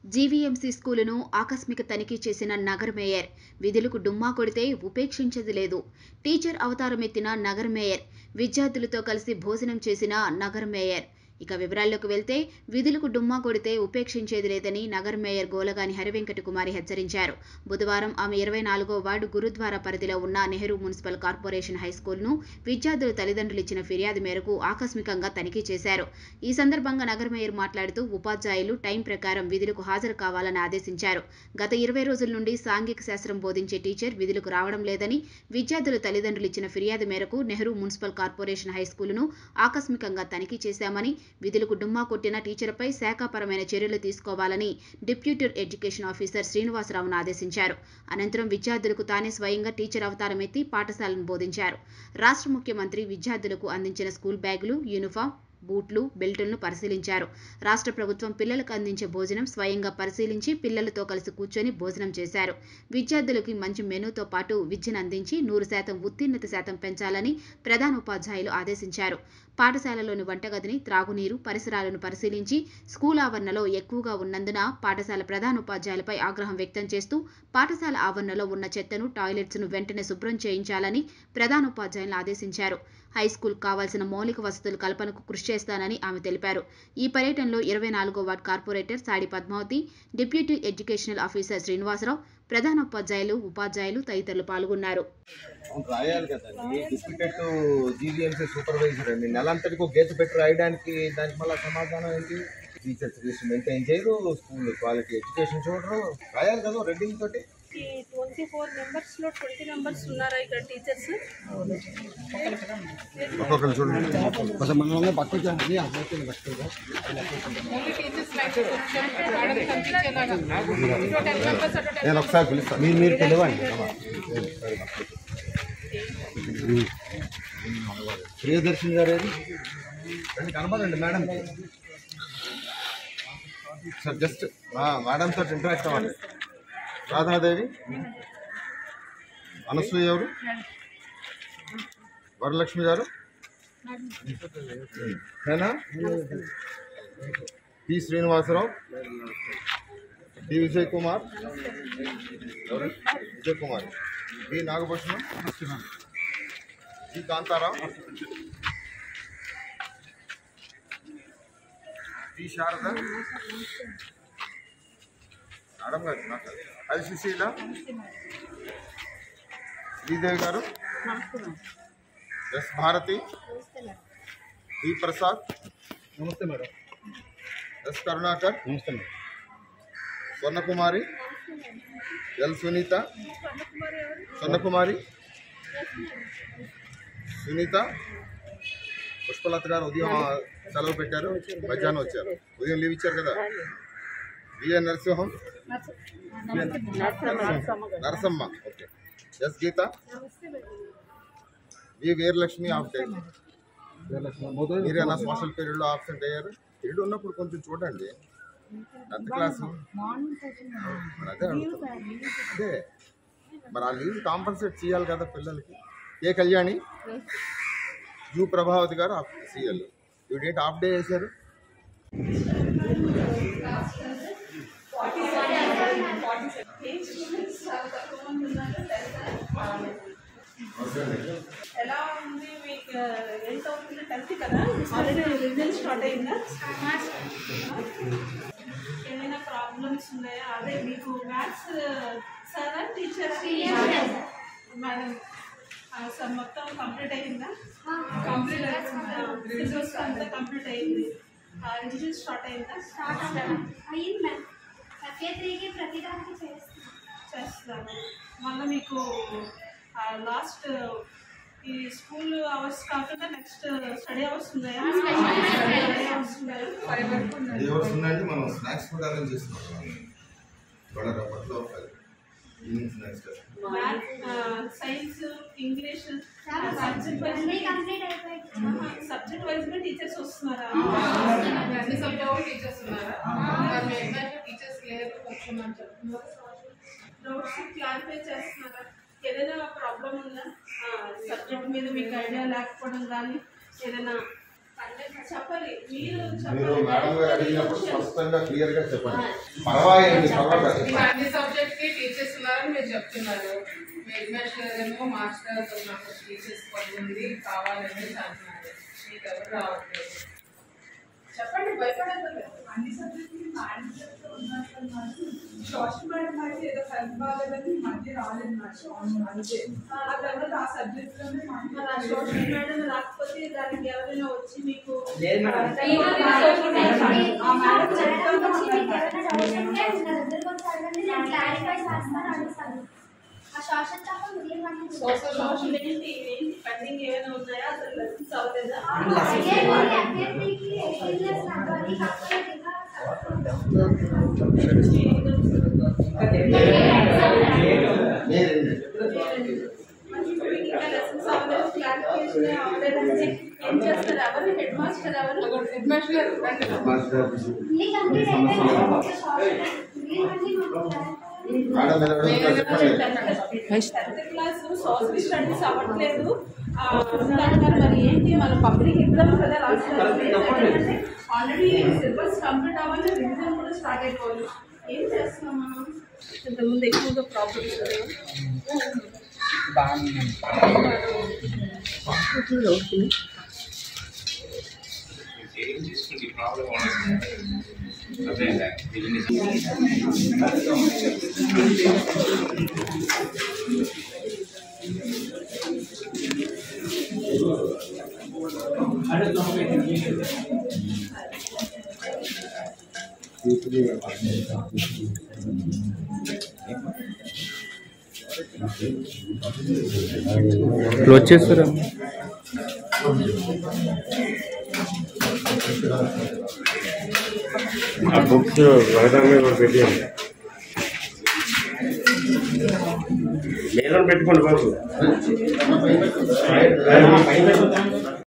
GVMC స్కూలును ఆకస్మిక తనిఖీ చేసిన నగర మేయర్ విధులకు డుమ్మా కొడితే ఉపేక్షించది లేదు టీచర్ అవతారమెత్తిన నగర మేయర్ విద్యార్థులతో కలిసి భోజనం చేసిన నగర మేయర్ ఇక వివరాల్లోకి వెళ్తే విధులకు డుమ్మా కొడితే ఉపేక్షించేది లేదని నగర మేయర్ గోలగాని హరివెంకట కుమారి హెచ్చరించారు బుధవారం ఆమె ఇరవై నాలుగో వార్డు గురుద్వారా పరిధిలో ఉన్న నెహ్రూ మున్సిపల్ కార్పొరేషన్ హైస్కూల్ను విద్యార్థుల తల్లిదండ్రులు ఇచ్చిన ఫిర్యాదు మేరకు ఆకస్మికంగా తనిఖీ చేశారు ఈ సందర్భంగా నగర మేయర్ మాట్లాడుతూ ఉపాధ్యాయులు టైం ప్రకారం విధులకు హాజరు కావాలని ఆదేశించారు గత ఇరవై రోజుల నుండి సాంఘిక శాస్త్రం బోధించే టీచర్ విధులకు రావడం లేదని విద్యార్థుల తల్లిదండ్రులు ఇచ్చిన ఫిర్యాదు మేరకు నెహ్రూ మున్సిపల్ కార్పొరేషన్ హైస్కూలును ఆకస్మికంగా తనిఖీ చేశామని విధులకు డుమ్మా కొట్టిన టీచర్పై శాఖాపరమైన చర్యలు తీసుకోవాలని డిప్యూటీ ఎడ్యుకేషన్ ఆఫీసర్ శ్రీనివాసరావును ఆదేశించారు అనంతరం విద్యార్థులకు తానే స్వయంగా టీచర్ అవతారం ఎత్తి పాఠశాలను బోధించారు రాష్ట్ర ముఖ్యమంత్రి విద్యార్థులకు అందించిన స్కూల్ బ్యాగులు యూనిఫామ్ బూట్లు బెల్టులను పరిశీలించారు రాష్ట్ర ప్రభుత్వం పిల్లలకు అందించే భోజనం స్వయంగా పరిశీలించి పిల్లలతో కలిసి కూర్చొని భోజనం చేశారు విద్యార్థులకి మంచి మెనూతో పాటు విద్యను అందించి నూరు శాతం ఉత్తీర్ణత శాతం పెంచాలని ప్రధాన ఉపాధ్యాయులు ఆదేశించారు పాఠశాలలోని వంటగదిని త్రాగునీరు పరిసరాలను పరిశీలించి స్కూల్ ఆవరణలో ఎక్కువగా ఉన్నందున పాఠశాల ప్రధాన ఉపాధ్యాయులపై ఆగ్రహం వ్యక్తం చేస్తూ పాఠశాల ఆవరణలో ఉన్న చెత్తను టాయిలెట్స్ను వెంటనే శుభ్రం చేయించాలని ప్రధాన ఉపాధ్యాయులను ఆదేశించారు హైస్కూల్ కావాల్సిన మౌలిక వసతుల కల్పనకు కృషి చేస్తానని ఆమె తెలిపారు ఈ పర్యటనలో ఇరవై నాలుగో ward corporator Sadi Padmavathi deputy educational officer Srinivasa Rao ప్రధాన ఉపాధ్యాయులు ఉపాధ్యాయులు తదితరులు పాల్గొన్నారు అవును, రాయాలి కదండి డిప్యూటెడ్ జీవీఎంసీ సూపర్వైజర్ అండి నెలంతటికి ఒక గేట్ పెట్టి రాయడానికి దానికి మళ్ళీ సమాధానం ఏంటి టీచర్స్ లిస్ట్ మెయింటైన్ చేయరు స్కూల్ క్వాలిటీ ఎడ్యుకేషన్ చూడరు రాయాలి కదా రెడ్డింగ్ తోటి ట్వంటీ ఫోర్ మెంబర్స్ లో ట్వంటీ మెంబర్స్ ఉన్నారా ఇక్కడ టీచర్స్ ఒక్కొక్కరు చూడండి నేను ఒకసారి పిలుస్తాను మీరు మీరు పిలవండి ప్రియదర్శిని గారు ఏది రండి కనబడండి మేడం సార్ జస్ట్ మేడం తోటి ఇంటరాక్ట్ అవ్వండి రాధనాదేవి అనసూయ ఎవరు వరలక్ష్మి గారు హేనా పి శ్రీనివాసరావు డి విజయ్ కుమార్ ఎవరు? Vijay Kumar B Nagabhushanam G Kantha Rao T Sarada madam garu నాకు అది సుశీల శ్రీదేవి గారు ఎస్ భారతి డి ప్రసాద్ నమస్తే మేడం ఎస్ కరుణాకర్ నమస్తే మేడం స్వర్ణకుమారి ఎల్ సునీత స్వర్ణకుమారి సునీత పుష్పలత గారు ఉదయం సెలవు పెట్టారు మధ్యాహ్నం వచ్చారు ఉదయం లీవ్ ఇచ్చారు కదా V N Narasimham Narasamma okay S Geetha V Veeralakshmi half day మీరేనా సోషల్ పీరియడ్లో ఆబ్సెంట్ అయ్యారు పీరియడ్ ఉన్నప్పుడు కొంచెం చూడండి టెన్త్ క్లాస్ మరి అదే అడుగుతున్నా. అదే మరి ఆ లీవ్ కాంపన్సేట్ చేయాలి కదా పిల్లలకి ఏ కళ్యాణి యూ ప్రభావతి గారు సీఎల్ వీడేంటి హాఫ్ డే వేశారు ఎలా ఉంది మీకు ఎంత అవుతుంది టెన్త్ కదా ఆల్రెడీ రిజల్ట్ స్టార్ట్ అయిందా ఏమైనా ప్రాబ్లమ్స్ ఉన్నాయా అదే మీకు మ్యాథ్స్ సారా టీచర్ మేడం సార్ మొత్తం కంప్లీట్ అయిందా కంప్లీట్ సిలబస్ అంతా కంప్లీట్ అయింది రిజల్ట్ స్టార్ట్ అయిందా అయ్యింది మ్యామ్ ప్రత్యేక ప్రతిదానికి చేస్తాం చేస్తాను మళ్ళీ మీకు లాస్ట్ ఈ స్కూల్ అవర్స్ కాకుండా నెక్స్ట్ స్టడీ అవర్స్ ఉన్నాయా స్టడీ అవర్స్ ఉన్నాయా ఫైవ్ వరకు ఉన్నాయి ఏ వస్తుందంటే మనం స్నాక్స్ కూడా అరేంజ్ చేస్తున్నాం కూడా రప్పట్లో evening snacks math science English subject wise అన్నీ కంప్లీట్ అయిపోయింది సబ్జెక్ట్ వైజ్ గా టీచర్స్ వస్తున్నారా అన్ని సబ్జెక్ట్ టీచర్స్ ఉన్నారా మరి ఎగ్జాక్ట్ టీచర్స్ లేరు కూర్చోమని చెప్తున్నారు డౌట్స్ క్లారిఫై చేస్తున్నారా ఏదైనా ప్రాబ్లం ఉందా సబ్జెక్ట్ మీద మీకు ఐడియా లేకపోవడం కానీ ఏదైనా చెప్పాలి మీరు మీరు చెప్పాలి మేడం గారు అడిగినప్పుడు స్పష్టంగా క్లియర్ గా చెప్పండి పర్వాలేదు పర్వాలేదు మీకు అన్ని సబ్జెక్ట్ కి టీచర్స్ ఉన్నారని మీరు చెప్తున్నారు హెడ్ మాస్టర్ ఏమో మాస్టర్ నాకు టీచర్స్ పని ఉంది కావాలని అంటున్నారు మీకు ఎవరు రావట్లేదు చెప్పండి భయపడదు అన్ని సబ్జెక్టులు మేడం చెప్తూ ఉన్నట్టున్నారు సోషల్ మేడం అయితే ఏదో హెల్త్ బాగాలేదని ఈ మధ్య రాలేదు మేడం అంతే ఆ తర్వాత ఆ సబ్జెక్ట్ లోనే మరి ఆ సోషల్ మేడం రాకపోతే దానికి ఎవరైనా వచ్చి మీకు లేదు మేడం. సోషల్ మేడం ఆ మేడం చెప్తా సోషల్ సోషల్ ఏంటి ఏంటి పెండింగ్ ఏమైనా ఉన్నాయా అసలు లెసన్స్ అవ్వలేదా ఇంకా లెసన్స్ అవ్వలేదు క్లారిఫికేషన్ అవ్వలేదంటే ఏం చేస్తారు ఎవరు హెడ్ మాస్టర్ ఎవరు హెడ్ మాస్టర్ రండి మేడం మీద అడుగుతున్నా చెప్పండి టెన్త్ క్లాస్ సోషల్ స్టడీస్ అవ్వట్లేదు ఆ, అంటున్నారు మరి ఏంటి మన పబ్లిక్ ఎగ్జామ్ కదా రాస్తున్నారు ఆల్రెడీ సిలబస్ కంప్లీట్ అవ్వాలి రివిజన్ కూడా స్టార్ట్ అయిపోవాలి ఏం చేస్తున్నాం మనం ఇంతకుముందు ఎక్కువగా ప్రాబ్లమ్స్ క్లోజ్ చేస్తారా ఆ బుక్స్ వరదా మీద పెట్టేయండి మేడం పెట్టుకోండి బాబు